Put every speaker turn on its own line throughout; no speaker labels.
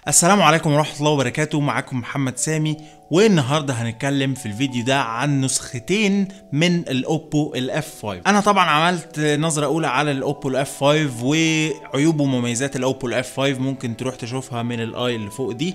السلام عليكم ورحمة الله وبركاته معاكم محمد سامي والنهاردة هنتكلم في الفيديو ده عن نسختين من الاوبو الاف 5 انا طبعا عملت نظرة اولى على الاوبو الاف 5 وعيوب ومميزات الاوبو الاف 5 ممكن تروح تشوفها من الاي اللي فوق دي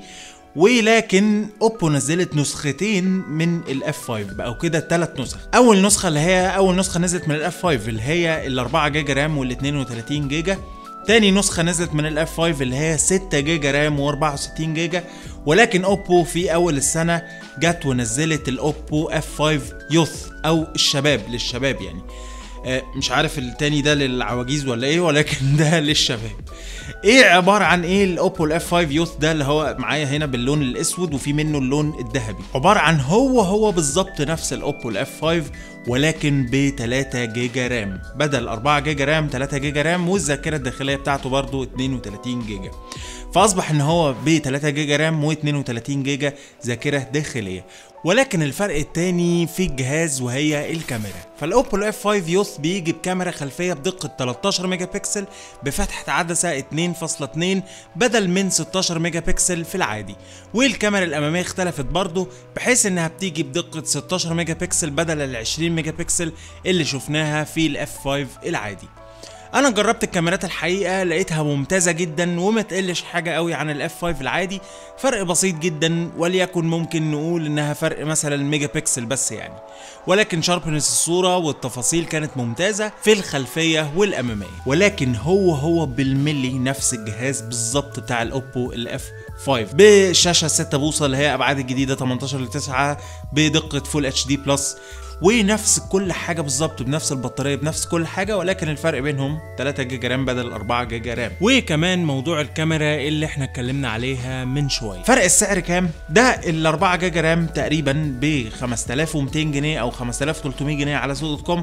ولكن اوبو نزلت نسختين من الاف 5 بقوا كده ثلاث نسخ اول نسخه اللي هي اول نسخه نزلت من الاف 5 اللي هي ال 4 جيجا رام وال 32 جيجا تاني نسخة نزلت من الاف 5 اللي هي 6 جيجا رام و64 جيجا ولكن اوبو في اول السنة جت ونزلت الاوبو اف 5 يوث او الشباب للشباب يعني آه، مش عارف التاني ده للعواجيز ولا ايه ولكن ده للشباب ايه عبارة عن ايه الاوبو الاف 5 يوث ده اللي هو معايا هنا باللون الاسود وفي منه اللون الذهبي عبارة عن هو هو بالظبط نفس الاوبو الاف 5 ولكن ب 3 جيجا رام بدل 4 جيجا رام 3 جيجا رام والذاكرة الداخلية بتاعته برضو 32 جيجا فاصبح ان هو ب 3 جيجا رام و32 جيجا ذاكرة داخلية ولكن الفرق التاني في الجهاز وهي الكاميرا فالاوبو اف 5 يوث بيجي بكاميرا خلفيه بدقه 13 ميجا بكسل بفتحه عدسه 2.2 بدل من 16 ميجا بكسل في العادي والكاميرا الاماميه اختلفت برضه بحيث انها بتيجي بدقه 16 ميجا بكسل بدل ال 20 ميجا بكسل اللي شفناها في الاف 5 العادي انا جربت الكاميرات الحقيقه لقيتها ممتازه جدا وما تقلش حاجه قوي عن الاف 5 العادي فرق بسيط جدا وليكن ممكن نقول انها فرق مثلا ميجا بكسل بس يعني ولكن شاربنس الصوره والتفاصيل كانت ممتازه في الخلفيه والاماميه ولكن هو هو بالملي نفس الجهاز بالظبط بتاع الاوبو الاف 5 بشاشه 6 بوصه اللي هي ابعاد الجديده 18 ل 9 بدقه فول اتش دي بلس ونفس كل حاجه بالظبط بنفس البطاريه بنفس كل حاجه ولكن الفرق بينهم 3 جيجا رام بدل 4 جيجا رام وكمان موضوع الكاميرا اللي احنا اتكلمنا عليها من شويه فرق السعر كام ده ال 4 جيجا رام تقريبا ب 5200 جنيه او 5300 جنيه على سو دوت كوم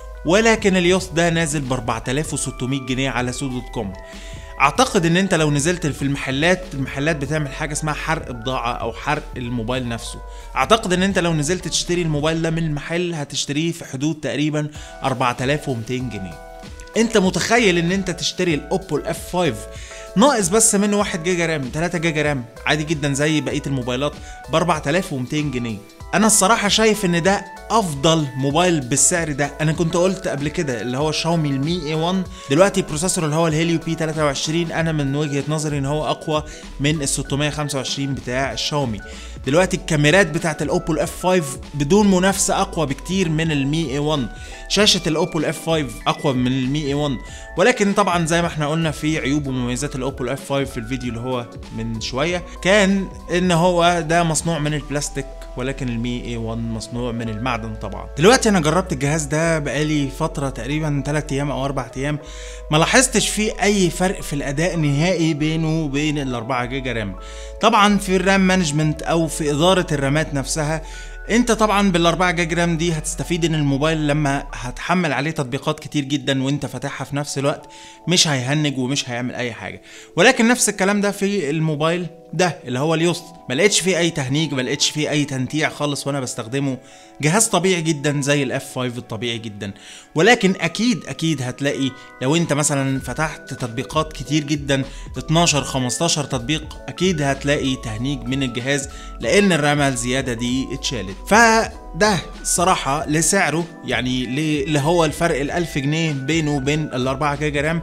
ولكن اليوث ده نازل ب 4600 جنيه على سو دوت كوم اعتقد ان انت لو نزلت في المحلات المحلات بتعمل حاجه اسمها حرق بضاعه او حرق الموبايل نفسه اعتقد ان انت لو نزلت تشتري الموبايل ده من المحل هتشتريه في حدود تقريبا 4200 جنيه انت متخيل ان انت تشتري الاوبو الاف 5 ناقص بس منه 1 جيجا رام 3 جيجا رام عادي جدا زي بقيه الموبايلات ب 4200 جنيه انا الصراحه شايف ان ده افضل موبايل بالسعر ده انا كنت قلت قبل كده اللي هو شاومي المي اي 1 دلوقتي البروسيسور اللي هو الهيليو بي 23 انا من وجهه نظري ان هو اقوى من ال 625 بتاع الشاومي دلوقتي الكاميرات بتاعت الاوبو الاف 5 بدون منافسه اقوى بكتير من المي اي 1 شاشه الاوبو الاف 5 اقوى من المي اي 1 ولكن طبعا زي ما احنا قلنا في عيوب ومميزات الاوبو الاف 5 في الفيديو اللي هو من شويه كان ان هو ده مصنوع من البلاستيك ولكن المي اي 1 مصنوع من المعدن طبعا دلوقتي انا جربت الجهاز ده بقالي فتره تقريبا 3 ايام او 4 ايام ما لاحظتش فيه اي فرق في الاداء نهائي بينه وبين ال 4 جيجا رام طبعا في الرام مانجمنت او في اداره الرامات نفسها انت طبعا بال4 جيجا رام دي هتستفيد ان الموبايل لما هتحمل عليه تطبيقات كتير جدا وانت فاتحها في نفس الوقت مش هيهنج ومش هيعمل اي حاجه ولكن نفس الكلام ده في الموبايل ده اللي هو اليوست ما لقيتش فيه اي تهنيج ما لقيتش فيه اي تنتيع خالص وانا بستخدمه جهاز طبيعي جدا زي الاف 5 الطبيعي جدا ولكن اكيد اكيد هتلاقي لو انت مثلا فتحت تطبيقات كتير جدا 12 15 تطبيق اكيد هتلاقي تهنيج من الجهاز لان الرامه الزياده دي اتشالت فده الصراحه لسعره يعني اللي هو الفرق ال 1000 جنيه بينه وبين ال 4 جيجا رام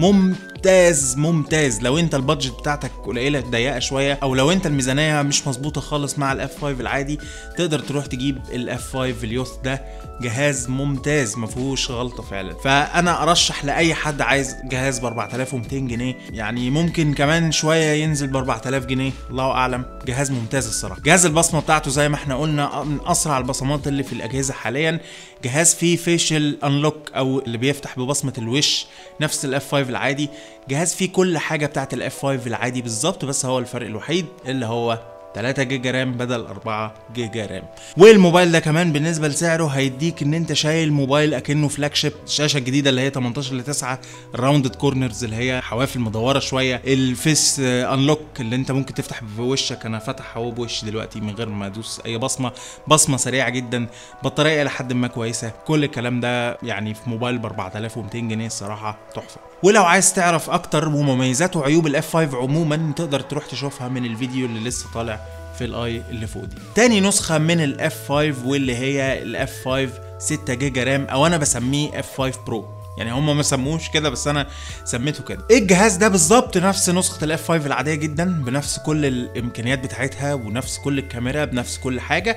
ممتاز ممتاز لو انت البادجت بتاعتك قليله ضيقه شويه او لو انت الميزانيه مش مظبوطه خالص مع الاف 5 العادي تقدر تروح تجيب الاف 5 اليوث ده جهاز ممتاز ما فيهوش غلطه فعلا فانا ارشح لاي حد عايز جهاز ب 4200 جنيه يعني ممكن كمان شويه ينزل ب 4000 جنيه الله اعلم جهاز ممتاز الصراحه جهاز البصمه بتاعته زي ما احنا قلنا من اسرع البصمات اللي في الاجهزه حاليا جهاز فيه فيشل انلوك او اللي بيفتح ببصمه الوش نفس الاف 5 العادي جهاز فيه كل حاجه بتاعت الاف 5 العادي بالظبط بس هو الفرق الوحيد اللي هو 3 جيجا رام بدل 4 جيجا رام والموبايل ده كمان بالنسبه لسعره هيديك ان انت شايل موبايل اكنه فلاج شيب الشاشه الجديده اللي هي 18 ل 9 الراوندد كورنرز اللي هي حوافل مدوره شويه الفيس انلوك اللي انت ممكن تفتح بوشك انا فاتح اهو بوشي دلوقتي من غير ما ادوس اي بصمه بصمه سريعه جدا بطاريه لحد ما كويسه كل الكلام ده يعني في موبايل ب 4200 جنيه الصراحه تحفه ولو عايز تعرف اكتر ومميزات وعيوب الاف 5 عموما تقدر تروح تشوفها من الفيديو اللي لسه طالع في الاي اللي فوق دي تاني نسخه من الاف 5 واللي هي الاف 5 6 جيجا رام او انا بسميه اف 5 برو يعني هم ما سموش كده بس انا سميته كده الجهاز ده بالظبط نفس نسخه الاف 5 العاديه جدا بنفس كل الامكانيات بتاعتها ونفس كل الكاميرا بنفس كل حاجه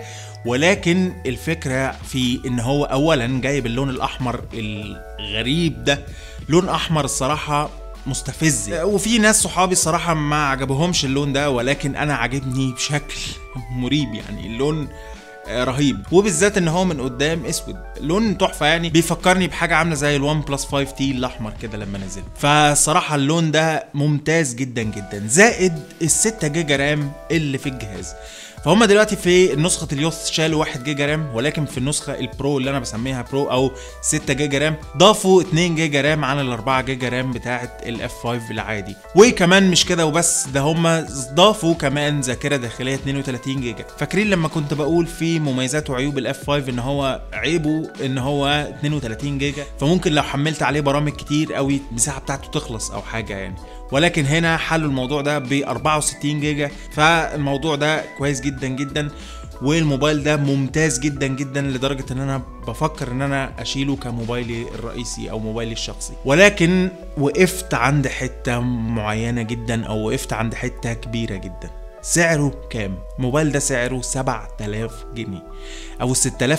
ولكن الفكره في ان هو اولا جاي باللون الاحمر الغريب ده لون احمر الصراحه مستفز وفي ناس صحابي الصراحة ما عجبهمش اللون ده ولكن أنا عجبني بشكل مريب يعني اللون رهيب وبالذات ان هو من قدام اسود لون تحفه يعني بيفكرني بحاجه عامله زي الوان بلس 5 تي الاحمر كده لما نزل فالصراحه اللون ده ممتاز جدا جدا زائد ال 6 جيجا رام اللي في الجهاز فهم دلوقتي في نسخة اليوث شالوا 1 جيجا رام ولكن في النسخة البرو اللي انا بسميها برو او 6 جيجا رام ضافوا 2 جيجا رام على ال 4 جيجا رام بتاعة الاف 5 العادي وكمان مش كده وبس ده هم ضافوا كمان ذاكرة داخلية 32 جيجا فاكرين لما كنت بقول في مميزات وعيوب الاف 5 ان هو عيبه ان هو 32 جيجا فممكن لو حملت عليه برامج كتير قوي المساحة بتاعته تخلص او حاجة يعني ولكن هنا حلوا الموضوع ده ب 64 جيجا فالموضوع ده كويس جدا جدا والموبايل ده ممتاز جدا جدا لدرجه ان انا بفكر ان انا اشيله كموبايلي الرئيسي او موبايلي الشخصي ولكن وقفت عند حته معينه جدا او وقفت عند حته كبيره جدا سعره كام؟ الموبايل ده سعره 7000 جنيه او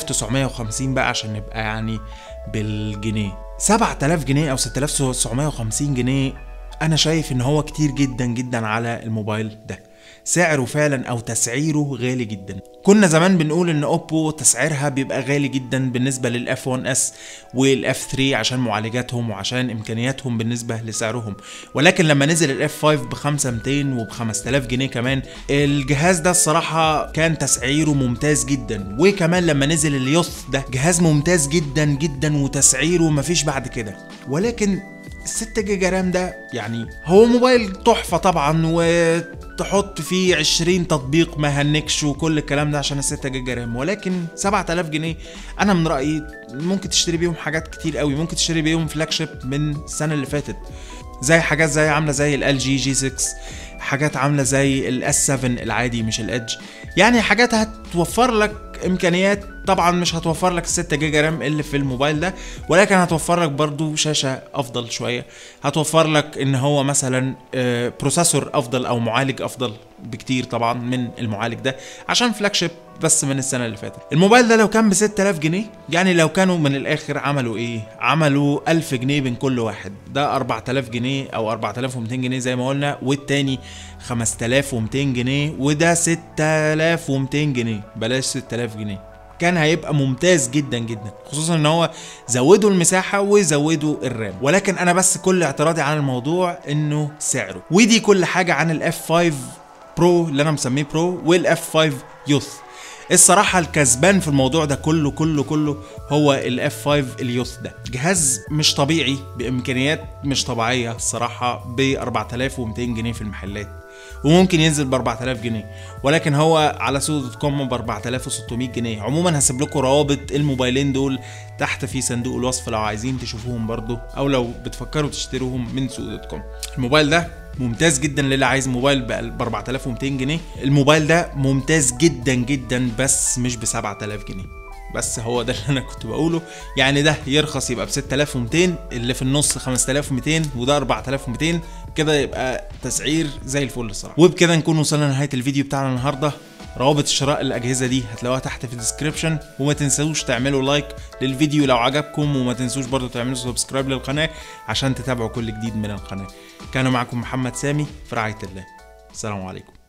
6950 بقى عشان نبقى يعني بالجنيه 7000 جنيه او 6950 جنيه انا شايف ان هو كتير جدا جدا على الموبايل ده سعره فعلا او تسعيره غالي جدا كنا زمان بنقول ان اوبو تسعيرها بيبقى غالي جدا بالنسبه للاف 1 اس والاف 3 عشان معالجاتهم وعشان امكانياتهم بالنسبه لسعرهم ولكن لما نزل الاف 5 ب 5200 وب 5000 جنيه كمان الجهاز ده الصراحه كان تسعيره ممتاز جدا وكمان لما نزل اليوث ده جهاز ممتاز جدا جدا وتسعيره مفيش بعد كده ولكن 6 جيجا رام ده يعني هو موبايل تحفه طبعا وتحط فيه 20 تطبيق ما هنكش وكل الكلام ده عشان ال 6 جيجا رام ولكن 7000 جنيه انا من رايي ممكن تشتري بيهم حاجات كتير قوي ممكن تشتري بيهم فلاج شيب من السنه اللي فاتت زي حاجات زي عامله زي ال جي جي 6 حاجات عامله زي الاس 7 العادي مش الادج يعني حاجات هتوفر لك امكانيات طبعا مش هتوفر لك 6 جيجا رام اللي في الموبايل ده ولكن هتوفر لك برضو شاشه افضل شويه هتوفر لك ان هو مثلا بروسيسور افضل او معالج افضل بكتير طبعا من المعالج ده عشان فلاج شيب بس من السنه اللي فاتت الموبايل ده لو كان ب 6000 جنيه يعني لو كانوا من الاخر عملوا ايه عملوا 1000 جنيه بين كل واحد ده 4000 جنيه او 4200 جنيه زي ما قلنا والتاني 5200 جنيه وده 6200 جنيه بلاش 6000 جنيه كان هيبقى ممتاز جدا جدا خصوصا ان هو زودوا المساحه وزودوا الرام ولكن انا بس كل اعتراضي عن الموضوع انه سعره ودي كل حاجه عن الاف 5 برو اللي انا مسميه برو والاف 5 يوث الصراحه الكسبان في الموضوع ده كله كله كله هو الاف 5 اليوث ده جهاز مش طبيعي بامكانيات مش طبيعيه الصراحه ب 4200 جنيه في المحلات وممكن ينزل ب 4000 جنيه ولكن هو على سوق دوت كوم ب 4600 جنيه عموما هسيب لكم روابط الموبايلين دول تحت في صندوق الوصف لو عايزين تشوفوهم برضو او لو بتفكروا تشتروهم من سوق دوت كوم الموبايل ده ممتاز جدا للي عايز موبايل ب 4200 جنيه الموبايل ده ممتاز جدا جدا بس مش ب 7000 جنيه بس هو ده اللي انا كنت بقوله يعني ده يرخص يبقى ب 6200 اللي في النص 5200 وده 4200 كده يبقى تسعير زي الفل الصراحه وبكده نكون وصلنا لنهايه الفيديو بتاعنا النهارده روابط شراء الاجهزه دي هتلاقوها تحت في الديسكربشن وما تنسوش تعملوا لايك للفيديو لو عجبكم وما تنسوش برضو تعملوا سبسكرايب للقناه عشان تتابعوا كل جديد من القناه كان معكم محمد سامي في رعايه الله السلام عليكم